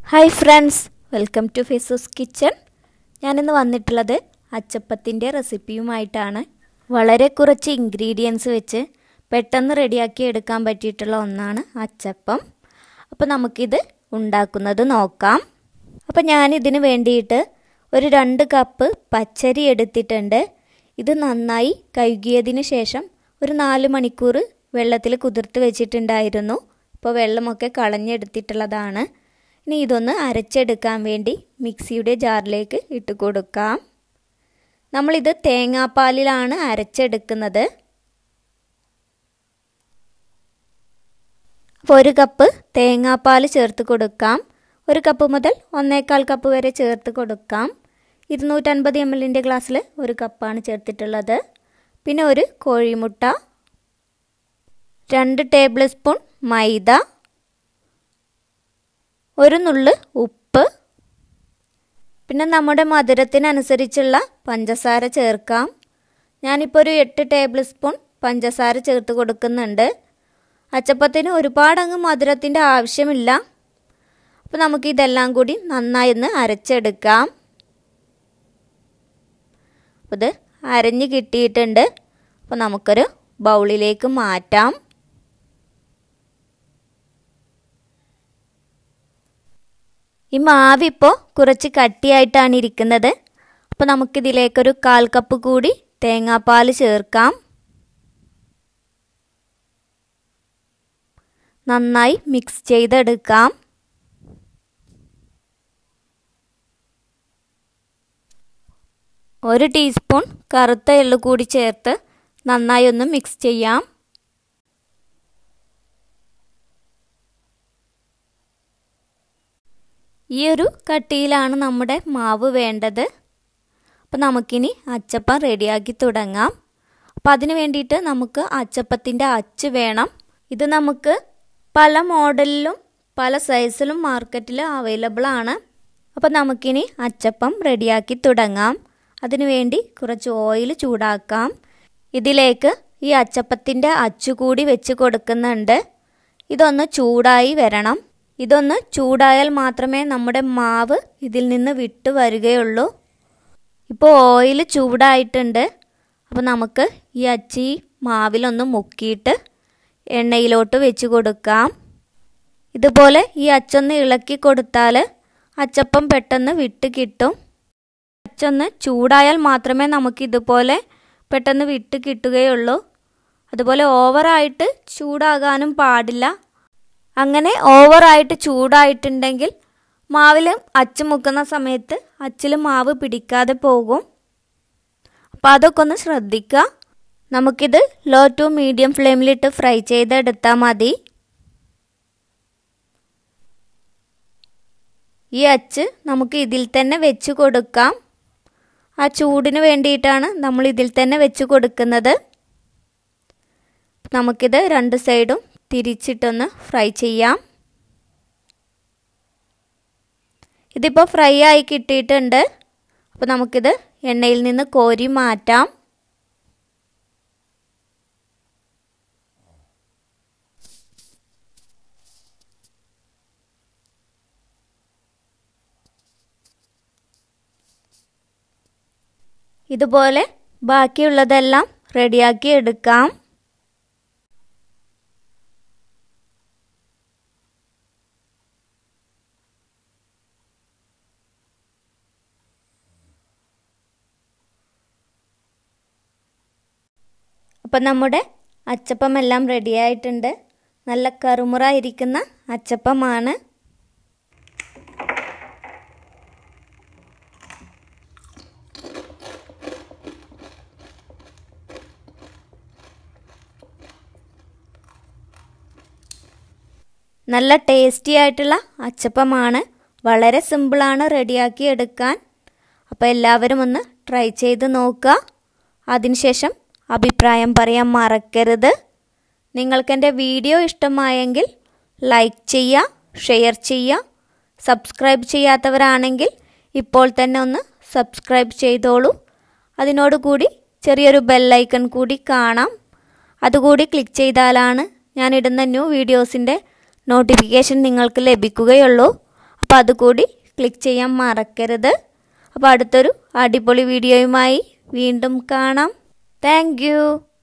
hi friends welcome to ഫേസൂസ് kitchen ഞാനിന്ന് വന്നിട്ടുള്ളത് അച്ചപ്പത്തിൻ്റെ റെസിപ്പിയുമായിട്ടാണ് വളരെ കുറച്ച് ഇൻഗ്രീഡിയൻസ് വെച്ച് പെട്ടെന്ന് റെഡിയാക്കി എടുക്കാൻ പറ്റിയിട്ടുള്ള ഒന്നാണ് അച്ചപ്പം അപ്പോൾ നമുക്കിത് ഉണ്ടാക്കുന്നത് നോക്കാം അപ്പോൾ ഞാനിതിന് വേണ്ടിയിട്ട് ഒരു രണ്ട് കപ്പ് പച്ചരി എടുത്തിട്ടുണ്ട് ഇത് നന്നായി കഴുകിയതിന് ശേഷം ഒരു നാല് മണിക്കൂർ വെള്ളത്തിൽ കുതിർത്ത് വെച്ചിട്ടുണ്ടായിരുന്നു ഇപ്പോൾ വെള്ളമൊക്കെ കളഞ്ഞെടുത്തിട്ടുള്ളതാണ് ഇനി ഇതൊന്ന് അരച്ചെടുക്കാൻ വേണ്ടി മിക്സിയുടെ ജാറിലേക്ക് ഇട്ട് കൊടുക്കാം നമ്മളിത് തേങ്ങാപ്പാലിലാണ് അരച്ചെടുക്കുന്നത് അപ്പോൾ ഒരു കപ്പ് തേങ്ങാപ്പാൽ ചേർത്ത് കൊടുക്കാം ഒരു കപ്പ് മുതൽ ഒന്നേകാൽ കപ്പ് വരെ ചേർത്ത് കൊടുക്കാം ഇരുന്നൂറ്റൻപത് എം എല്ലിൻ്റെ ഗ്ലാസ്സിൽ ഒരു കപ്പാണ് ചേർത്തിട്ടുള്ളത് പിന്നെ ഒരു കോഴിമുട്ട രണ്ട് ടേബിൾ സ്പൂൺ മൈദ ഒരു നുള്ള് ഉപ്പ് പിന്നെ നമ്മുടെ മധുരത്തിനനുസരിച്ചുള്ള പഞ്ചസാര ചേർക്കാം ഞാനിപ്പോൾ ഒരു എട്ട് ടേബിൾ സ്പൂൺ പഞ്ചസാര ചേർത്ത് കൊടുക്കുന്നുണ്ട് അച്ചപ്പത്തിന് ഒരുപാടങ്ങ് മധുരത്തിൻ്റെ ആവശ്യമില്ല അപ്പോൾ നമുക്ക് ഇതെല്ലാം കൂടി നന്നായി ഒന്ന് അരച്ചെടുക്കാം അപ്പോൾ ഇത് അരഞ്ഞ് കിട്ടിയിട്ടുണ്ട് അപ്പോൾ നമുക്കൊരു ബൗളിലേക്ക് മാറ്റാം ഈ മാവ് ഇപ്പോൾ കുറച്ച് കട്ടിയായിട്ടാണ് ഇരിക്കുന്നത് അപ്പോൾ നമുക്കിതിലേക്കൊരു കാൽ കപ്പ് കൂടി തേങ്ങാപ്പാൽ ചേർക്കാം നന്നായി മിക്സ് ചെയ്തെടുക്കാം ഒരു ടീസ്പൂൺ കറുത്ത എള്ളു കൂടി ചേർത്ത് നന്നായി ഒന്ന് മിക്സ് ചെയ്യാം ഈ ഒരു കട്ടിയിലാണ് നമ്മുടെ മാവ് വേണ്ടത് അപ്പോൾ നമുക്കിനി അച്ചപ്പം റെഡിയാക്കി തുടങ്ങാം അപ്പോൾ അതിന് വേണ്ടിയിട്ട് നമുക്ക് അച്ചപ്പത്തിൻ്റെ അച്ച് വേണം ഇത് നമുക്ക് പല മോഡലിലും പല സൈസിലും മാർക്കറ്റിൽ അവൈലബിൾ ആണ് അപ്പോൾ നമുക്കിനി അച്ചപ്പം റെഡിയാക്കി തുടങ്ങാം അതിനുവേണ്ടി കുറച്ച് ഓയിൽ ചൂടാക്കാം ഇതിലേക്ക് ഈ അച്ചപ്പത്തിൻ്റെ അച്ചു കൂടി വെച്ച് കൊടുക്കുന്നുണ്ട് ഇതൊന്ന് ചൂടായി വരണം ഇതൊന്ന് ചൂടായാൽ മാത്രമേ നമ്മുടെ മാവ് ഇതിൽ നിന്ന് വിട്ട് വരികയുള്ളൂ ഇപ്പോൾ ഓയിൽ ചൂടായിട്ടുണ്ട് അപ്പോൾ നമുക്ക് ഈ അച്ചി മാവിലൊന്ന് മുക്കിയിട്ട് എണ്ണയിലോട്ട് വെച്ച് കൊടുക്കാം ഇതുപോലെ ഈ അച്ചൊന്ന് ഇളക്കി കൊടുത്താൽ അച്ചപ്പം പെട്ടെന്ന് വിട്ട് കിട്ടും അച്ചൊന്ന് ചൂടായാൽ മാത്രമേ നമുക്ക് ഇതുപോലെ പെട്ടെന്ന് വിട്ട് കിട്ടുകയുള്ളൂ അതുപോലെ ഓവറായിട്ട് ചൂടാകാനും പാടില്ല അങ്ങനെ ഓവറായിട്ട് ചൂടായിട്ടുണ്ടെങ്കിൽ മാവിൽ അച്ച് മുക്കുന്ന സമയത്ത് അച്ചിൽ മാവ് പിടിക്കാതെ പോകും അപ്പോൾ അതൊക്കെ ഒന്ന് ശ്രദ്ധിക്കുക നമുക്കിത് ലോ ടു മീഡിയം ഫ്ലെയിമിലിട്ട് ഫ്രൈ ചെയ്തെടുത്താൽ മതി ഈ അച്ച് നമുക്ക് ഇതിൽ തന്നെ വെച്ച് കൊടുക്കാം ആ ചൂടിന് വേണ്ടിയിട്ടാണ് നമ്മൾ ഇതിൽ തന്നെ വെച്ച് കൊടുക്കുന്നത് നമുക്കിത് രണ്ട് സൈഡും തിരിച്ചിട്ടൊന്ന് ഫ്രൈ ചെയ്യാം ഇതിപ്പോൾ ഫ്രൈ ആയി കിട്ടിയിട്ടുണ്ട് അപ്പോൾ നമുക്കിത് എണ്ണയിൽ നിന്ന് കോരി മാറ്റാം ഇതുപോലെ ബാക്കിയുള്ളതെല്ലാം റെഡിയാക്കി എടുക്കാം അപ്പം നമ്മുടെ അച്ചപ്പം എല്ലാം റെഡിയായിട്ടുണ്ട് നല്ല കറുമുറ ഇരിക്കുന്ന അച്ചപ്പമാണ് നല്ല ടേസ്റ്റി ആയിട്ടുള്ള അച്ചപ്പമാണ് വളരെ സിമ്പിളാണ് റെഡിയാക്കി എടുക്കാൻ അപ്പോൾ എല്ലാവരും ഒന്ന് ട്രൈ ചെയ്ത് നോക്കുക അതിനുശേഷം അഭിപ്രായം പറയാൻ മറക്കരുത് നിങ്ങൾക്കെൻ്റെ വീഡിയോ ഇഷ്ടമായെങ്കിൽ ലൈക്ക് ചെയ്യുക ഷെയർ ചെയ്യുക സബ്സ്ക്രൈബ് ചെയ്യാത്തവരാണെങ്കിൽ ഇപ്പോൾ തന്നെ ഒന്ന് സബ്സ്ക്രൈബ് ചെയ്തോളൂ അതിനോടുകൂടി ചെറിയൊരു ബെല്ലൈക്കൺ കൂടി കാണാം അതുകൂടി ക്ലിക്ക് ചെയ്താലാണ് ഞാനിടുന്ന ന്യൂ വീഡിയോസിൻ്റെ നോട്ടിഫിക്കേഷൻ നിങ്ങൾക്ക് ലഭിക്കുകയുള്ളൂ അപ്പോൾ അതുകൂടി ക്ലിക്ക് ചെയ്യാൻ മറക്കരുത് അപ്പോൾ അടുത്തൊരു അടിപൊളി വീഡിയോയുമായി വീണ്ടും കാണാം താങ്ക്